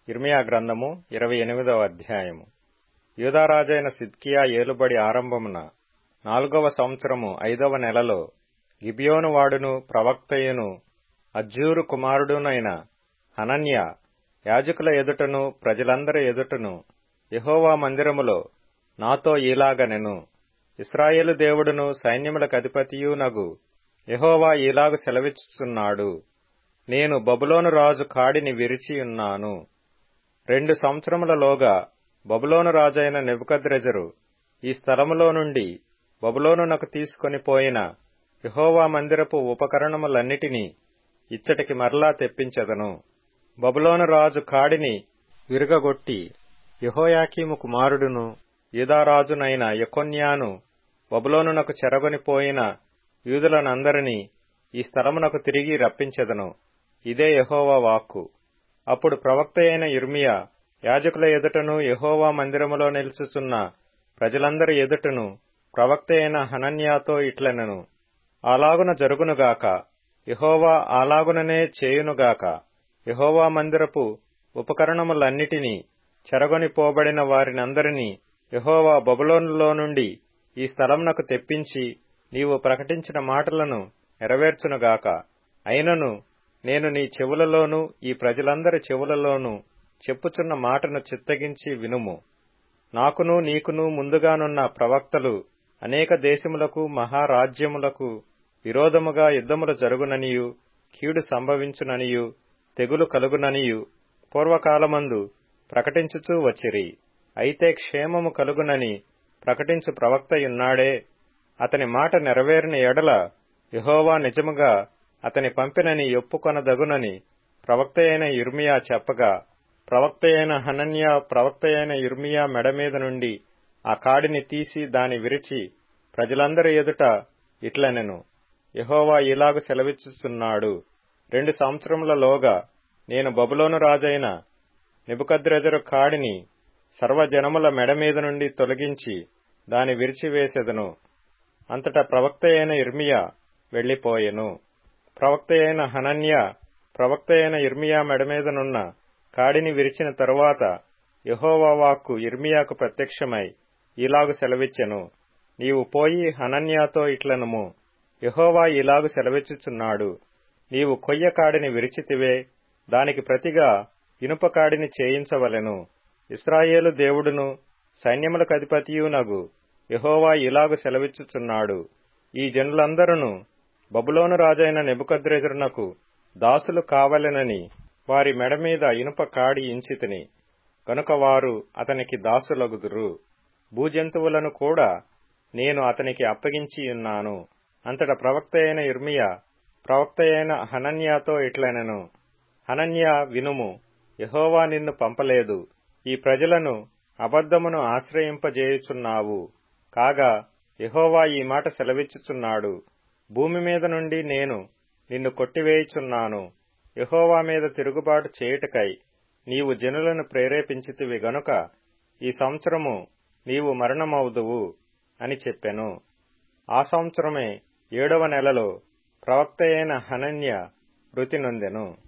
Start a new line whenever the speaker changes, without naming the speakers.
ఇర్మియా గ్రంథము ఇరవై ఎనిమిదవ అధ్యాయము యూదారాజైన సిద్కియా ఏలుబడి ఆరంభమున నాలుగవ సంవత్సరము ఐదవ నెలలో గిబియోను వాడును ప్రవక్తయును అజ్జూరు కుమారుడునైన హనన్య యాజకుల ఎదుటను ప్రజలందరి ఎదుటను యహోవా మందిరములో నాతో ఈలాగనెను ఇస్రాయేలు దేవుడును సైన్యములకు అధిపతియునగు యహోవా ఈలాగు సెలవిచ్చుచున్నాడు నేను బబులోను రాజు కాడిని విరిచియున్నాను రెండు సంవత్సరములలోగా బబులోను రాజైన నెబుకద్రెజరు ఈ స్థలములో నుండి బబులోనునకు తీసుకొని పోయిన యహోవా మందిరపు ఉపకరణములన్నిటినీ ఇచ్చటికి మరలా తెప్పించెదను బబులోను రాజు కాడిని విరుగగొట్టి యహోయాకీము కుమారుడును యూదారాజునైన యకొన్యాను బబులోనునకు చెరగొనిపోయిన యూదులనందరినీ ఈ స్థలమునకు తిరిగి రప్పించెదను ఇదే యహోవా వాక్కు అప్పుడు ప్రవక్త అయిన ఇర్మియా యాజకుల ఎదుటను యహోవా మందిరములో నిలుచుచున్న ప్రజలందరి ఎదుటను ప్రవక్త అయిన హనన్యాతో ఇట్లనెను అలాగున జరుగునుగాక యహోవా అలాగుననే చేయునుగాక యహోవా మందిరపు ఉపకరణములన్నిటినీ చెరగొనిపోబడిన వారినందరినీ యహోవా బబులోనులో నుండి ఈ స్థలమునకు తెప్పించి నీవు ప్రకటించిన మాటలను నెరవేర్చునుగాక అయినను నేను నీ చెవులలోనూ ఈ ప్రజలందరి చెవులలోనూ చెప్పుచున్న మాటను చిత్తగించి వినుము నాకును నీకును ముందుగానున్న ప్రవక్తలు అనేక దేశములకు మహారాజ్యములకు విరోధముగా యుద్ధములు జరుగుననియు కీడు సంభవించుననియు తెగులు కలుగుననియు పూర్వకాలమందు ప్రకటించుచూ వచ్చిరి అయితే క్షేమము కలుగునని ప్రకటించు ప్రవక్తయున్నాడే అతని మాట నెరవేరిన ఎడల యహోవా నిజముగా అతని పంపినని ఒప్పుకొనదగునని ప్రవక్త అయిన ఇర్మియా చెప్పగా ప్రవక్త అయిన హనన్యా ప్రవక్త అయిన ఇర్మియా మెడ మీద నుండి ఆ కాడిని తీసి దాని విరిచి ప్రజలందరి ఎదుట ఇట్లనెను యహోవా ఇలాగు సెలవిచ్చుచున్నాడు రెండు సంవత్సరములలోగా నేను బబులోను రాజైన నిబుకద్రెజరు కాడిని సర్వజనముల మెడ మీద నుండి తొలగించి దాని విరిచివేసెదను అంతటా ప్రవక్త అయిన ఇర్మియా వెళ్లిపోయెను ప్రవక్త అయిన హనన్య ప్రవక్త అయిన ఇర్మియా మెడ మీదనున్న కాడిని విరిచిన తరువాత యహోవా వాక్కు ఇర్మియాకు ప్రత్యక్షమై ఇలాగు సెలవిచ్చెను నీవు పోయి హనన్యాతో ఇట్లనుము యహోవా ఇలాగు సెలవిచ్చుచున్నాడు నీవు కొయ్య కాడిని విరిచితివే దానికి ప్రతిగా ఇనుప కాడిని చేయించవలెను ఇస్రాయేలు దేవుడును సైన్యములకు అధిపతియునగు యహోవా ఇలాగు సెలవిచ్చుచున్నాడు ఈ జనులందరూ బబులోను రాజైన నెబుకద్రెజరునకు దాసులు కావలెనని వారి మెడ మీద ఇనుప కాడి ఇంచితిని గనుక వారు అతనికి దాసులగుదురు భూజంతువులను కూడా నేను అతనికి అప్పగించియున్నాను అంతట ప్రవక్త అయిన ఇర్మియా ప్రవక్త అయిన హనన్యాతో ఇట్లనెను హనన్యా వినుము యహోవా నిన్ను పంపలేదు ఈ ప్రజలను అబద్ధమును ఆశ్రయింపజేయుచున్నావు కాగా యహోవా ఈ మాట సెలవిచ్చుచున్నాడు భూమి మీద నుండి నేను నిన్ను కొట్టివేయుచున్నాను యహోవా మీద తిరుగుబాటు చేయుటకై నీవు జనులను ప్రేరేపించితివి గనుక ఈ సంవత్సరము నీవు మరణమవుదువు అని చెప్పెను ఆ సంవత్సరమే ఏడవ నెలలో ప్రవక్త అయిన హనన్య మృతి నొందెను